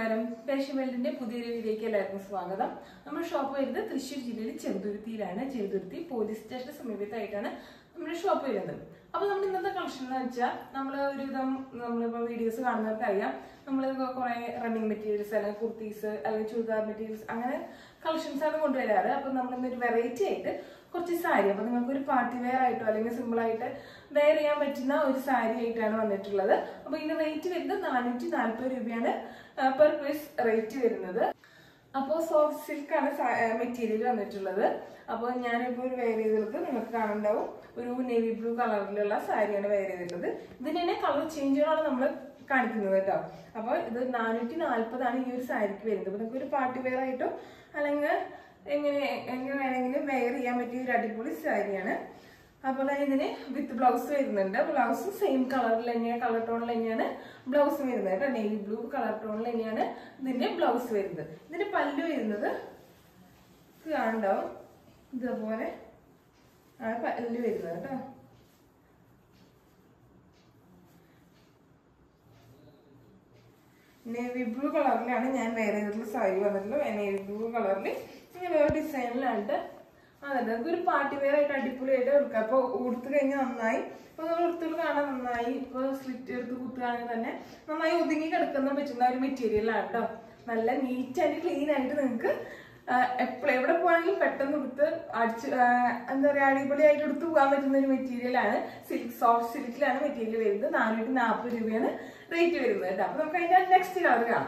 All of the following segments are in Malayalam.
നമസ്കാരം ഫാഷൻ വേൾഡിന്റെ പുതിയൊരു വീഡിയോയ്ക്ക് എല്ലാവർക്കും സ്വാഗതം നമ്മുടെ ഷോപ്പ് വരുന്നത് തൃശ്ശൂർ ജില്ലയിൽ ചെറുതുരുത്തിയിലാണ് ചെറുതുരുത്തി പോലീസ് സ്റ്റേഷന് സമീപത്തായിട്ടാണ് നമ്മുടെ ഷോപ്പ് വരുന്നത് അപ്പൊ നമ്മൾ ഇന്നത്തെ കളക്ഷൻ എന്ന് വെച്ചാൽ നമ്മൾ ഒരുവിധം നമ്മളിപ്പോ വീഡിയോസ് കാണുന്നവർക്ക് അറിയാം നമ്മൾ കുറെ റണ്ണിങ് മെറ്റീരിയൽസ് അല്ലെങ്കിൽ കുർത്തീസ് അല്ലെങ്കിൽ ചുരിദാർ മെറ്റീരിയൽസ് അങ്ങനെ കളക്ഷൻസ് ആണ് കൊണ്ടുവരാറ് അപ്പൊ നമ്മൾ ഇന്നൊരു വെറൈറ്റി ആയിട്ട് കുറച്ച് സാരി അപ്പൊ നിങ്ങൾക്ക് ഒരു പാർട്ടി വെയർ ആയിട്ടോ അല്ലെങ്കിൽ സിമ്പിൾ ആയിട്ട് വെയർ ചെയ്യാൻ പറ്റുന്ന ഒരു സാരി ആയിട്ടാണ് വന്നിട്ടുള്ളത് അപ്പൊ ഇതിന്റെ റേറ്റ് വരുന്നത് നാനൂറ്റി നാല്പത് രൂപയാണ് പെർ പീസ് റേറ്റ് വരുന്നത് അപ്പോൾ സോഫ്റ്റ് സിൽക്ക് ആണ് മെറ്റീരിയൽ വന്നിട്ടുള്ളത് അപ്പോൾ ഞാനിപ്പോൾ ഒരു വെയർ ചെയ്തിട്ട് നിങ്ങൾക്ക് കാണുന്നുണ്ടാവും ഒരു നേവി ബ്ലൂ കളറിലുള്ള സാരിയാണ് വെയർ ചെയ്തിട്ടുള്ളത് ഇതിന് തന്നെ കളർ ചേഞ്ചുകളാണ് നമ്മൾ കാണിക്കുന്നത് കേട്ടോ അപ്പോൾ ഇത് നാനൂറ്റി നാല്പതാണ് ഈ ഒരു സാരിക്ക് വരുന്നത് അപ്പോൾ നിങ്ങൾക്ക് ഒരു പാർട്ടി വെയർ ആയിട്ടോ അല്ലെങ്കിൽ എങ്ങനെ എങ്ങനെ വേണമെങ്കിലും വെയർ ചെയ്യാൻ പറ്റിയ ഒരു അടിപൊളി സാരിയാണ് അപ്പോൾ ഇതിന് വിത്ത് ബ്ലൗസ് വരുന്നുണ്ട് ബ്ലൗസ് സെയിം കളറിൽ തന്നെയാണ് കളർ ടോണിൽ തന്നെയാണ് ബ്ലൗസ് വരുന്നത് കേട്ടോ നേവി ബ്ലൂ കളർ ടോണിൽ തന്നെയാണ് ഇതിന്റെ ബ്ലൗസ് വരുന്നത് ഇതിന്റെ പല്ല് വരുന്നത് കാണുണ്ടാവും ഇതേപോലെ ആണ് പല്ല് വരുന്നത് കേട്ടോ നേവി ബ്ലൂ കളറിലാണ് ഞാൻ വേറെ ചെയ്തിട്ടുള്ള സാരി വന്നിട്ടുള്ളത് നേവി ബ്ലൂ കളറിൽ ഇങ്ങനെ ഒരു ഡിസൈനിലാണ്ട് അതെ നമുക്ക് ഒരു പാർട്ടി വെയർ ആയിട്ട് അടിപൊളിയായിട്ട് എടുക്കാം അപ്പൊ ഉടുത്ത് കഴിഞ്ഞാൽ നന്നായി ഇപ്പൊ നമ്മൾ ഉടുത്തുകൾ കാണാൻ നന്നായി ഇപ്പൊ സ്ലിറ്റ് എടുത്ത് കുത്തുകയാണെങ്കിൽ തന്നെ നന്നായി ഒതുങ്ങി കിടക്കുന്ന പറ്റുന്ന ഒരു മെറ്റീരിയലാണ് കേട്ടോ നല്ല നീറ്റ് ആയിട്ട് ക്ലീൻ ആയിട്ട് നിങ്ങൾക്ക് എപ്പോഴും എവിടെ പോവാണെങ്കിലും പെട്ടെന്ന് എടുത്ത് അടിച്ച് ആ, എന്താ പറയാ അടിപൊളിയായിട്ട് എടുത്ത് പോകാൻ പറ്റുന്ന ഒരു മെറ്റീരിയലാണ് സിൽക്ക് സോഫ്റ്റ് സിൽക്കിലാണ് മെറ്റീരിയൽ വരുന്നത് നാനൂറ്റി നാൽപ്പത് രൂപയാണ് റേറ്റ് വരുന്നത് കേട്ടോ അപ്പൊ നമുക്ക് അതിന്റെ നെക്സ്റ്റ് കളർ കാണാം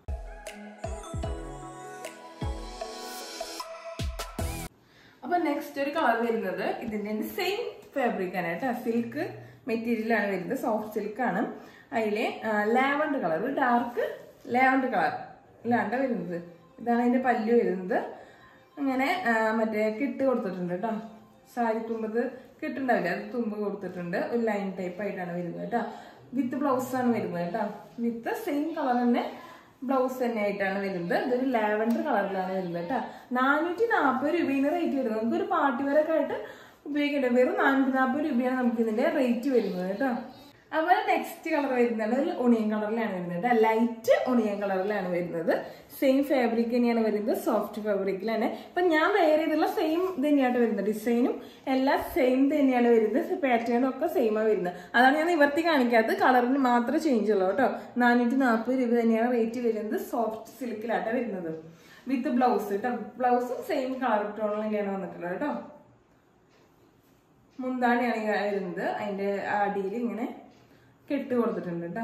അപ്പൊ നെക്സ്റ്റ് ഒരു കളർ വരുന്നത് ഇതിന്റെ സെയിം ഫാബ്രിക് ആണ് കേട്ടോ സിൽക്ക് മെറ്റീരിയൽ ആണ് വരുന്നത് സോഫ്റ്റ് സിൽക്ക് ആണ് അതിലെ lavender colour dark lavender colour ഇല്ലാണ്ട വരുന്നത് ഇതാണ് അതിന്റെ പല്ല് വരുന്നത് അങ്ങനെ ആ, മറ്റേ കിട്ട് കൊടുത്തിട്ടുണ്ട് കേട്ടോ സാരി തുമ്പത് കിട്ടുണ്ടാവില്ല അത് തുമ്പ് കൊടുത്തിട്ടുണ്ട് ഒരു ലൈൻ ടൈപ്പ് ആയിട്ടാണ് വരുന്നത് കേട്ടോ വിത്ത് ബ്ലൗസ് ആണ് വരുന്നത് കേട്ടോ വിത്ത് സെയിം കളർ തന്നെ ബ്ലൗസ് തന്നെ ആയിട്ടാണ് വരുന്നത് ഇതൊരു ലാവൻഡർ കളറിലാണ് വരുന്നത് കേട്ടോ നാനൂറ്റി നാൽപ്പത് രൂപയാണ് റേറ്റ് വരുന്നത് നമുക്ക് ഒരു പാർട്ടി വെയറൊക്കെ ആയിട്ട് ഉപയോഗിക്കേണ്ടത് വെറും നാനൂറ്റി നാൽപ്പത് രൂപയാണ് നമുക്ക് ഇതിന്റെ റേറ്റ് വരുന്നത് കേട്ടോ അതുപോലെ നെക്സ്റ്റ് കളർ വരുന്നത് ഒരു ഒണിയൻ കളറിലാണ് വരുന്നത് ലൈറ്റ് ഒണിയൻ കളറിലാണ് വരുന്നത് സെയിം ഫാബ്രിക് തന്നെയാണ് വരുന്നത് സോഫ്റ്റ് ഫാബ്രിക്കിലാണ് ഇപ്പൊ ഞാൻ വേറെ ചെയ്തുള്ള സെയിം തന്നെയാണ് വരുന്നത് ഡിസൈനും എല്ലാം സെയിം തന്നെയാണ് വരുന്നത് പാറ്റേണും ഒക്കെ സെയിമാണ് വരുന്നത് അതാണ് ഞാൻ നിവർത്തി കാണിക്കാത്തത് കളറിന് മാത്രമേ ചേഞ്ച് ഉള്ളൂ കേട്ടോ നാനൂറ്റി നാൽപ്പത് രൂപ തന്നെയാണ് റേറ്റ് വരുന്നത് സോഫ്റ്റ് സിൽക്കിലാട്ടാണ് വരുന്നത് വിത്ത് ബ്ലൗസ് കേട്ടോ ബ്ലൗസും സെയിം കളർ ടോണിൽ തന്നെയാണ് വന്നിട്ടുള്ളത് കേട്ടോ മുന്താണിയാണ് ഈ വരുന്നത് അതിന്റെ അടിയിൽ ഇങ്ങനെ കെട്ട് കൊടുത്തിട്ടുണ്ട് കേട്ടോ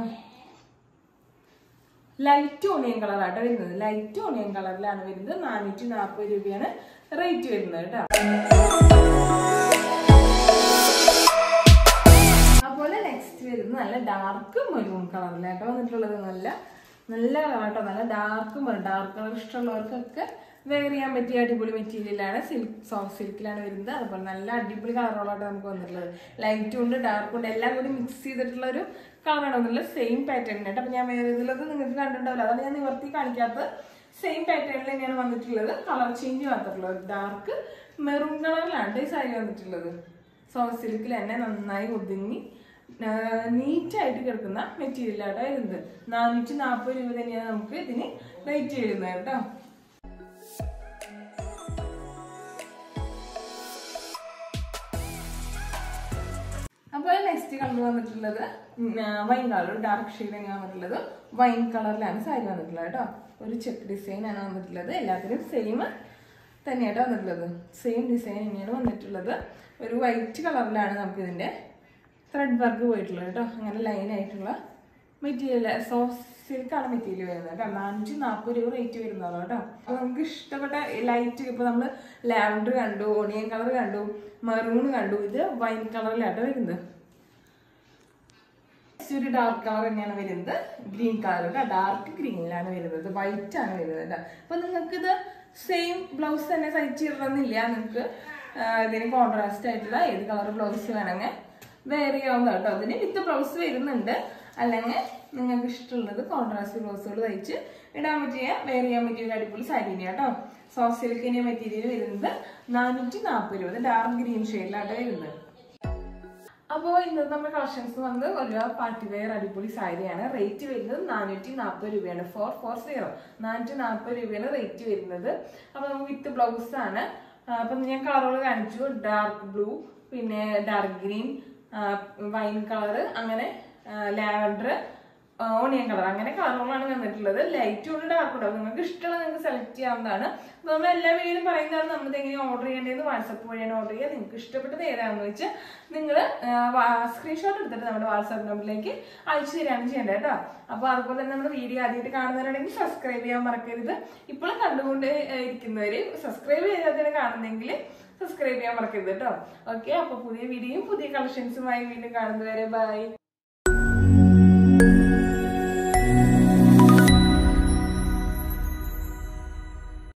ലൈറ്റ് ഓണിയൻ കളറാട്ടോ വരുന്നത് ലൈറ്റ് ഓണിയൻ കളറിലാണ് വരുന്നത് നാനൂറ്റി നാൽപ്പത് രൂപയാണ് റേറ്റ് വരുന്നത് കേട്ടോ അതുപോലെ നെക്സ്റ്റ് വരുന്നത് നല്ല ഡാർക്ക് മെറൂൺ കളറിലാട്ടോ വന്നിട്ടുള്ളത് നല്ല നല്ല കളറാട്ടോ നല്ല ഡാർക്ക് മെറൂൺ ഡാർക്ക് കളർ ഇഷ്ടമുള്ളവർക്കൊക്കെ വെയർ ചെയ്യാൻ പറ്റിയ അടിപൊളി മെറ്റീരിയലാണ് സിൽക്ക് സോഫ്റ്റ് സിൽക്കിലാണ് വരുന്നത് അതുപോലെ നല്ല അടിപൊളി കളറുകളായിട്ട് നമുക്ക് വന്നിട്ടുള്ളത് ലൈറ്റും ഉണ്ട് ഡാർക്കും ഉണ്ട് എല്ലാം കൂടി മിക്സ് ചെയ്തിട്ടുള്ള ഒരു കളറാണ് വന്നിട്ടുള്ളത് സെയിം പാറ്റേൺ കേട്ടോ അപ്പൊ ഞാൻ വേറെ ഇതിലത് നിങ്ങൾക്ക് കണ്ടിട്ടുണ്ടാവില്ല അതാണ് ഞാൻ നിവർത്തി കാണിക്കാത്തത് സെയിം പാറ്റേണിൽ തന്നെയാണ് വന്നിട്ടുള്ളത് കളർ ചേഞ്ച് മാത്രമുള്ളത് ഡാർക്ക് മെറൂൺ കളറിലാണ് ഈ സാരി വന്നിട്ടുള്ളത് സോഫ്റ്റ് സിൽക്കിൽ തന്നെ നന്നായി ഒതുങ്ങി നീറ്റായിട്ട് കിടക്കുന്ന മെറ്റീരിയലാണ് വരുന്നത് നാനൂറ്റി നാൽപ്പത് രൂപ തന്നെയാണ് നമുക്ക് ഇതിന് റേറ്റ് വരുന്നത് കേട്ടോ അപ്പോൾ നെക്സ്റ്റ് കളർ വന്നിട്ടുള്ളത് വൈൻ കളർ ഡാർക്ക് ഷെയ്ഡ് ആണ് വന്നിട്ടുള്ളത് വൈൻ കളറിലാണ് സാരി വന്നിട്ടുള്ളത് കേട്ടോ ഒരു ചെക്ക് ഡിസൈൻ ആണ് വന്നിട്ടുള്ളത് എല്ലാത്തിനും സെയിം തന്നെയായിട്ട് വന്നിട്ടുള്ളത് സെയിം ഡിസൈൻ തന്നെയാണ് വന്നിട്ടുള്ളത് ഒരു വൈറ്റ് കളറിലാണ് നമുക്ക് ഇതിന്റെ ത്രെഡ് വർക്ക് പോയിട്ടുള്ളത് കേട്ടോ അങ്ങനെ ലൈൻ ആയിട്ടുള്ള മെറ്റീരിയൽ സോഫ്റ്റ് സിൽക്കാണ് മെറ്റീരിയൽ വരുന്നത് കേട്ടോ നാനൂറ്റി നാൽപ്പത് രൂപ റേറ്റ് വരുന്നതാണ് കേട്ടോ അപ്പോൾ നമുക്ക് ഇഷ്ടപ്പെട്ട ലൈറ്റ് ഇപ്പോൾ നമ്മൾ ലാവൻഡർ കണ്ടു ഓണിയൻ കളർ കണ്ടു മെറൂൺ കണ്ടു ഇത് വൈൻ കളറിലാട്ടോ വരുന്നത് Next ഒരു ഡാർക്ക് കളർ തന്നെയാണ് വരുന്നത് ഗ്രീൻ കളർ കേട്ടോ ഡാർക്ക് ഗ്രീനിലാണ് വരുന്നത് വൈറ്റ് ആണ് വരുന്നത് കേട്ടോ അപ്പൊ നിങ്ങൾക്ക് ഇത് സെയിം ബ്ലൗസ് തന്നെ തയ്ച്ച് ഇടണമെന്നില്ല നിങ്ങൾക്ക് ഇതിന് കോൺട്രാസ്റ്റ് ആയിട്ടുള്ള ഏത് കളർ ബ്ലൗസ് വേണമെങ്കിൽ വെയർ ചെയ്യാവുന്ന കേട്ടോ അതിന് വിത്ത് ബ്ലൗസ് വരുന്നുണ്ട് അല്ലെങ്കിൽ നിങ്ങൾക്ക് ഇഷ്ടമുള്ളത് കോൺട്രാസ്റ്റ് ബ്ലൗസുകൾ തയ്ച്ച് ഇടാൻ പറ്റിയ വെയർ ചെയ്യാൻ പറ്റിയ ഒരു അടിപൊളി സാരി തന്നെയാണ് കേട്ടോ സോഫ്റ്റ് സിൽക്കിന്റെ മെറ്റീരിയൽ വരുന്നത് നാനൂറ്റി നാൽപ്പത് രൂപ ഡാർക്ക് ഗ്രീൻ ഷെയ്ഡിലാട്ടോ വരുന്നത് അപ്പോൾ ഇന്നത്തെ നമ്മുടെ കളക്ഷൻസ് വന്നത് ഒരു പാർട്ടി വെയർ അടിപൊളി സാരിയാണ് റേറ്റ് വരുന്നത് നാനൂറ്റി നാൽപ്പത് രൂപയാണ് ഫോർ ഫോർ സീറോ നാനൂറ്റി നാൽപ്പത് രൂപയാണ് റേറ്റ് വരുന്നത് അപ്പോൾ നമുക്ക് വിത്ത് ബ്ലൗസ് ആണ് ആ, അപ്പം ഞാൻ കളറുകൾ കാണിച്ചു ഡാർക്ക് ബ്ലൂ പിന്നെ ഡാർക്ക് ഗ്രീൻ വൈൻ കളർ അങ്ങനെ ലാവൻഡർ ഓണിയൻ കളർ അങ്ങനെ കളറുകളാണ് വന്നിട്ടുള്ളത് ലൈറ്റ് കൊണ്ട് ഡാർക്ക് ഉണ്ടാവും നിങ്ങൾക്ക് ഇഷ്ടമുള്ള നിങ്ങൾക്ക് സെലക്ട് ചെയ്യാവുന്നതാണ് അപ്പോൾ നമ്മൾ എല്ലാ വീഡിയോയിലും പറയുന്നതാണ് നമ്മൾ എങ്ങനെ ഓർഡർ ചെയ്യേണ്ടത് വാട്സപ്പ് വഴിയാണ് ഓർഡർ ചെയ്യുക നിങ്ങൾക്ക് ഇഷ്ടപ്പെട്ടത് ഏതാണെന്ന് വെച്ച് നിങ്ങൾ സ്ക്രീൻഷോട്ട് എടുത്തിട്ട് നമ്മുടെ വാട്സാപ്പ് നമ്പറിലേക്ക് അയച്ചു തരികയാണ് ചെയ്യേണ്ടത് കേട്ടോ അപ്പോൾ അതുപോലെ തന്നെ നമ്മുടെ വീഡിയോ ആദ്യമായിട്ട് കാണുന്നവരുണ്ടെങ്കിൽ സബ്സ്ക്രൈബ് ചെയ്യാൻ മറക്കരുത് ഇപ്പോഴും കണ്ടുകൊണ്ട് ഇരിക്കുന്നവർ സബ്സ്ക്രൈബ് ചെയ്യാതെ കാണുന്നെങ്കിൽ സബ്സ്ക്രൈബ് ചെയ്യാൻ മറക്കരുത് കേട്ടോ ഓക്കെ അപ്പോൾ പുതിയ വീഡിയോയും പുതിയ കളക്ഷൻസുമായി വീണ്ടും കാണുന്നവരെ ബൈ